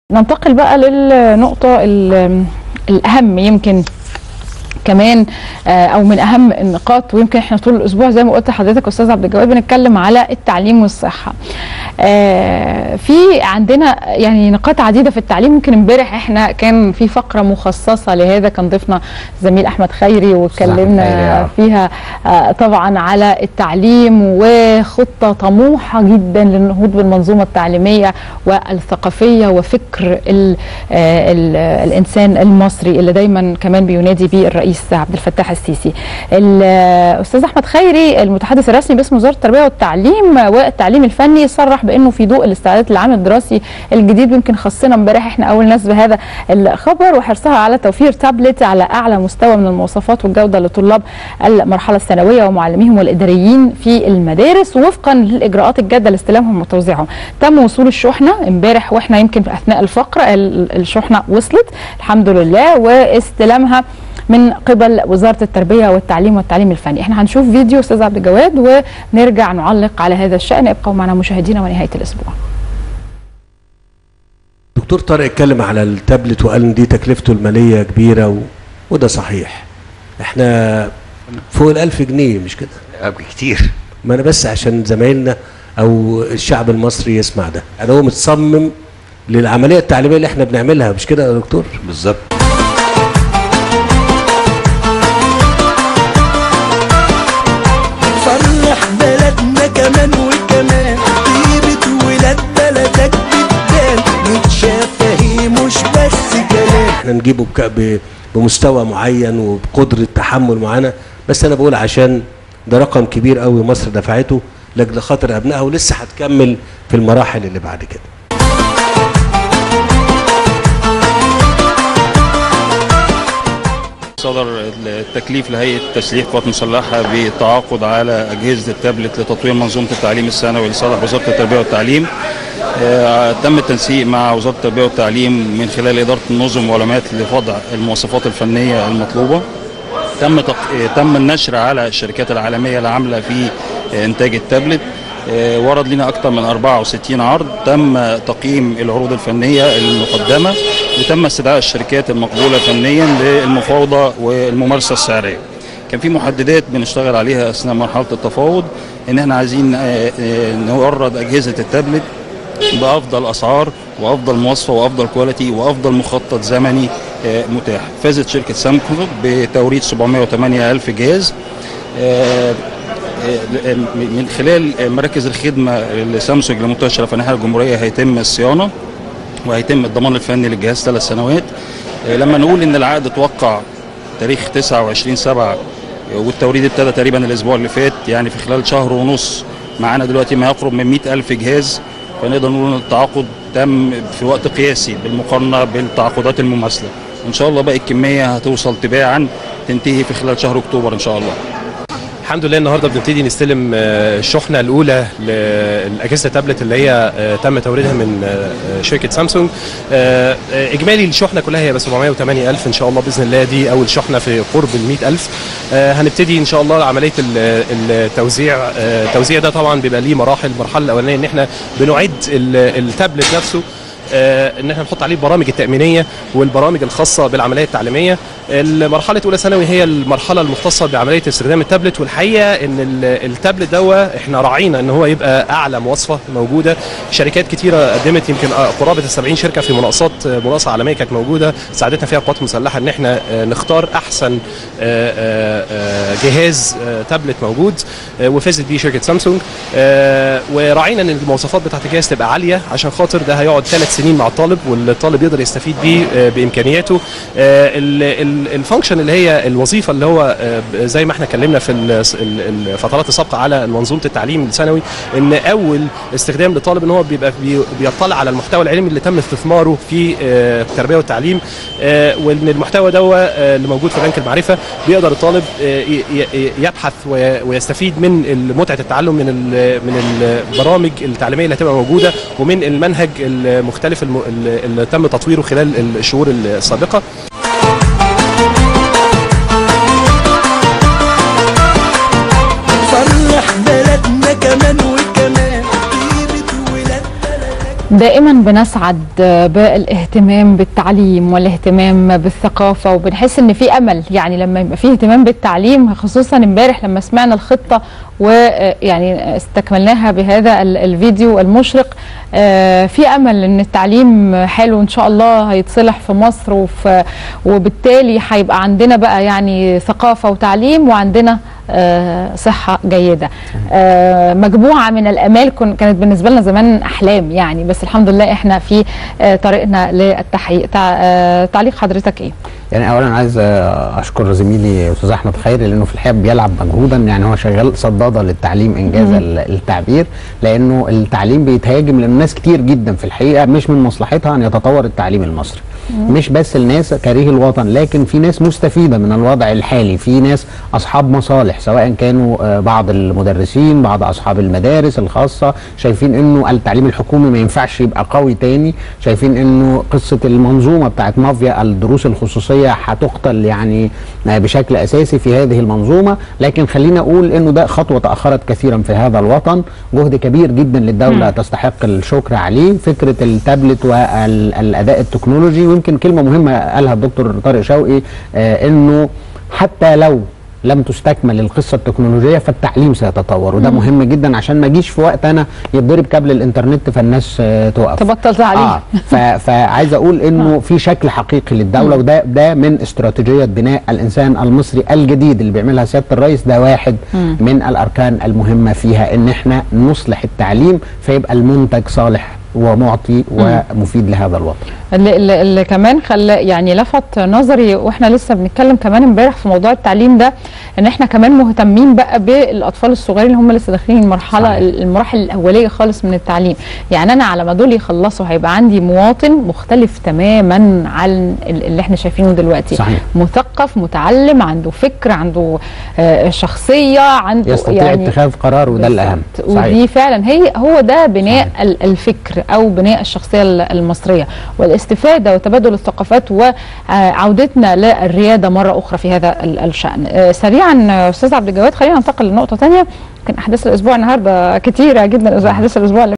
ننتقل بقى للنقطة ال- الأهم يمكن كمان آه، او من اهم النقاط ويمكن احنا طول الاسبوع زي ما قلت لحضرتك استاذ عبد الجواد بنتكلم على التعليم والصحه. آه، في عندنا يعني نقاط عديده في التعليم يمكن امبارح احنا كان في فقره مخصصه لهذا كان ضيفنا زميل احمد خيري خيري، واتكلمنا آه. فيها آه، طبعا على التعليم وخطه طموحه جدا للنهوض بالمنظومه التعليميه والثقافيه وفكر ال آه، ال الانسان المصري اللي دايما كمان بينادي به الرئيس عبد الفتاح السيسي. الاستاذ احمد خيري المتحدث الرسمي باسم وزاره التربيه والتعليم والتعليم الفني صرح بانه في ضوء الاستعدادات للعام الدراسي الجديد يمكن خصنا امبارح احنا اول ناس بهذا الخبر وحرصها على توفير تابلت على اعلى مستوى من المواصفات والجوده لطلاب المرحله الثانويه ومعلميهم والاداريين في المدارس وفقا للاجراءات الجاده لاستلامهم وتوزيعهم. تم وصول الشحنه امبارح واحنا يمكن في اثناء الفقره ال- الشحنه وصلت الحمد لله واستلامها من قبل وزاره التربيه والتعليم والتعليم الفني احنا هنشوف فيديو استاذ عبد الجواد ونرجع نعلق على هذا الشان ابقوا معنا مشاهدينا ونهايه الاسبوع دكتور طارق اتكلم على التابلت وقال ان دي تكلفته الماليه كبيره و... وده صحيح احنا فوق الألف جنيه مش كده أوي كتير ما انا بس عشان زمايلنا او الشعب المصري يسمع ده يعني هو متصمم للعمليه التعليميه اللي احنا بنعملها مش كده يا دكتور بالظبط فرح بلدنا كمان وكمان طيبة ولاد بلدك بتبان متشافة هي مش بس كلام احنا نجيبه بك... ب... بمستوى معين وبقدره تحمل معينه بس انا بقول عشان ده رقم كبير قوي مصر دفعته لاجل خاطر ابنائها ولسه هتكمل في المراحل اللي بعد كده صدر التكليف لهيئه تسليح القوات المسلحه بالتعاقد على اجهزه التابلت لتطوير منظومه التعليم الثانوي لصالح وزاره التربيه والتعليم. آه، تم التنسيق مع وزاره التربيه والتعليم من خلال اداره النظم والعلامات لوضع المواصفات الفنيه المطلوبه. تم تق... آه، تم النشر على الشركات العالميه اللي عامله في آه، انتاج التابلت. آه، ورد لنا اكثر من 64 عرض تم تقييم العروض الفنيه المقدمه وتم استدعاء الشركات المقبوله فنيا للمفاوضه والممارسه السعريه. كان في محددات بنشتغل عليها اثناء مرحله التفاوض ان احنا عايزين آه، آه، نورد اجهزه التابلت بافضل اسعار وافضل مواصفه وافضل كواليتي وافضل مخطط زمني آه، متاح فازت شركه سامسونج بتوريد 708 الف جهاز آه، آه، من خلال مراكز الخدمه لسامسونج المنتشره في انحاء الجمهوريه هيتم الصيانه وهيتم الضمان الفني للجهاز ثلاث سنوات آه، لما نقول ان العقد اتوقع تاريخ 29 7 والتوريد ابتدى تقريبا الاسبوع اللي فات يعني في خلال شهر ونص معانا دلوقتي ما يقرب من 100 الف جهاز فنقدر نقول ان التعاقد تم في وقت قياسي بالمقارنه بالتعاقدات المماثله ان شاء الله باقي الكميه هتوصل تباعا تنتهي في خلال شهر اكتوبر ان شاء الله الحمد لله النهارده بنبتدي نستلم آه، الشحنه الاولى لاجهزه التابلت اللي هي آه، تم توريدها من آه، شركه سامسونج آه، آه، اجمالي الشحنه كلها هي ب 708 الف ان شاء الله باذن الله دي اول شحنه في قرب ال 100 الف آه، هنبتدي ان شاء الله عمليه ال- التوزيع آه، التوزيع ده طبعا بيبقى ليه مراحل المرحله الاولانيه ان احنا بنعد ال- التابلت نفسه آه، ان احنا نحط عليه البرامج التامينيه والبرامج الخاصه بالعمليه التعليميه المرحله اولى ثانوي هي المرحله المختصه بعمليه استخدام التابلت والحقيقه ان ال- التابلت دوا احنا راعينا ان هو يبقى اعلى مواصفه موجوده شركات كتيره قدمت يمكن آه، قرابه ال 70 شركه في مناقصات آه، مناقصه عالميه كانت موجوده ساعدتنا فيها القوات المسلحه ان احنا آه، نختار احسن آه، آه، آه، جهاز آه، تابلت موجود آه، وفازت بيه شركه سامسونج آه، وراعينا ان المواصفات بتاعت الجهاز تبقى عاليه عشان خاطر ده هيقعد ثلاث سنين مع الطالب والطالب يقدر يستفيد بيه آه، بامكانياته آه، ال- ال- الفانكشن اللي هي الوظيفه اللي هو آه، ب- زي ما احنا اتكلمنا في ال- ال- الفترات السابقه على منظومه التعليم الثانوي ان اول استخدام للطالب ان هو بيبقى بي- بيطلع على المحتوى العلمي اللي تم استثماره في آه، التربيه والتعليم آه، وان المحتوى ده آه، اللي موجود في بنك المعرفه بيقدر الطالب آه، ي- ي- يبحث وي- ويستفيد من متعه التعلم من ال- من البرامج التعليميه اللي هتبقى موجوده ومن المنهج المختلف الم- اللي تم تطويره خلال الشهور السابقه فرح بلدنا كمان وكمان طيبة ولاد بلدك دائما بنسعد بالاهتمام بالتعليم والاهتمام بالثقافة وبنحس ان في امل يعني لما يبقى فيه اهتمام بالتعليم خصوصا امبارح لما سمعنا الخطة ويعني استكملناها بهذا ال- الفيديو المشرق آه، في امل ان التعليم حلو ان شاء الله هيتصلح في مصر وفي وبالتالي هيبقى عندنا بقى يعني ثقافة وتعليم وعندنا آه، صحة جيدة آه، مجموعة من الأمال كن- كانت بالنسبة لنا زمان أحلام يعني بس الحمد لله إحنا في آه، طريقنا للتحقيق تع- آه، تعليق حضرتك إيه؟ يعني اولا عايز آه، اشكر زميلي استاذ احمد خيري لانه في الحقيقه بيلعب مجهودا يعني هو شغال صداده للتعليم انجاز ال- التعبير لانه التعليم بيتهاجم لان ناس كتير جدا في الحقيقه مش من مصلحتها ان يتطور التعليم المصري مش بس الناس كارهي الوطن لكن في ناس مستفيده من الوضع الحالي في ناس اصحاب مصالح سواء كانوا آه، بعض المدرسين بعض اصحاب المدارس الخاصه شايفين انه التعليم الحكومي ما ينفعش يبقى قوي تاني شايفين انه قصه المنظومه بتاعت مافيا الدروس الخصوصيه هتقتل يعني آه، بشكل اساسي في هذه المنظومه لكن خلينا اقول انه ده خطوه تاخرت كثيرا في هذا الوطن جهد كبير جدا للدوله تستحق الشكر عليه فكره التابلت والاداء التكنولوجي ويمكن كلمه مهمه قالها الدكتور طارق شوقي آه انه حتى لو لم تستكمل القصه التكنولوجيه فالتعليم سيتطور وده مهم جدا عشان ما اجيش في وقت انا يتضرب كابل الانترنت فالناس آه، تقف تبطل تعليم اه ف- فعايز اقول انه في شكل حقيقي للدوله وده ده من استراتيجيه بناء الانسان المصري الجديد اللي بيعملها سياده الرئيس ده واحد من الاركان المهمه فيها ان احنا نصلح التعليم فيبقى المنتج صالح ومعطي ومفيد لهذا الوطن اللي, اللي, اللي كمان خلى يعني لفت نظري واحنا لسه بنتكلم كمان امبارح في موضوع التعليم ده ان احنا كمان مهتمين بقى بالاطفال الصغيرين اللي هم لسه داخلين المرحله صحيح. المراحل الاوليه خالص من التعليم يعني انا على ما دول يخلصوا هيبقى عندي مواطن مختلف تماما عن ال- اللي احنا شايفينه دلوقتي صحيح. مثقف متعلم عنده فكر عنده آه، شخصيه عنده يستطيع يعني اتخاذ قرار وده الاهم بالظبط. ودي فعلا هي هو ده بناء ال- الفكر او بناء الشخصيه ال- المصريه والاستفاده وتبادل الثقافات وعودتنا للرياده مره اخرى في هذا ال- الشان آه، سريعا آه، استاذ عبد الجواد خلينا ننتقل لنقطه ثانيه يمكن احداث الاسبوع النهارده كتيره جدا احداث الاسبوع اللي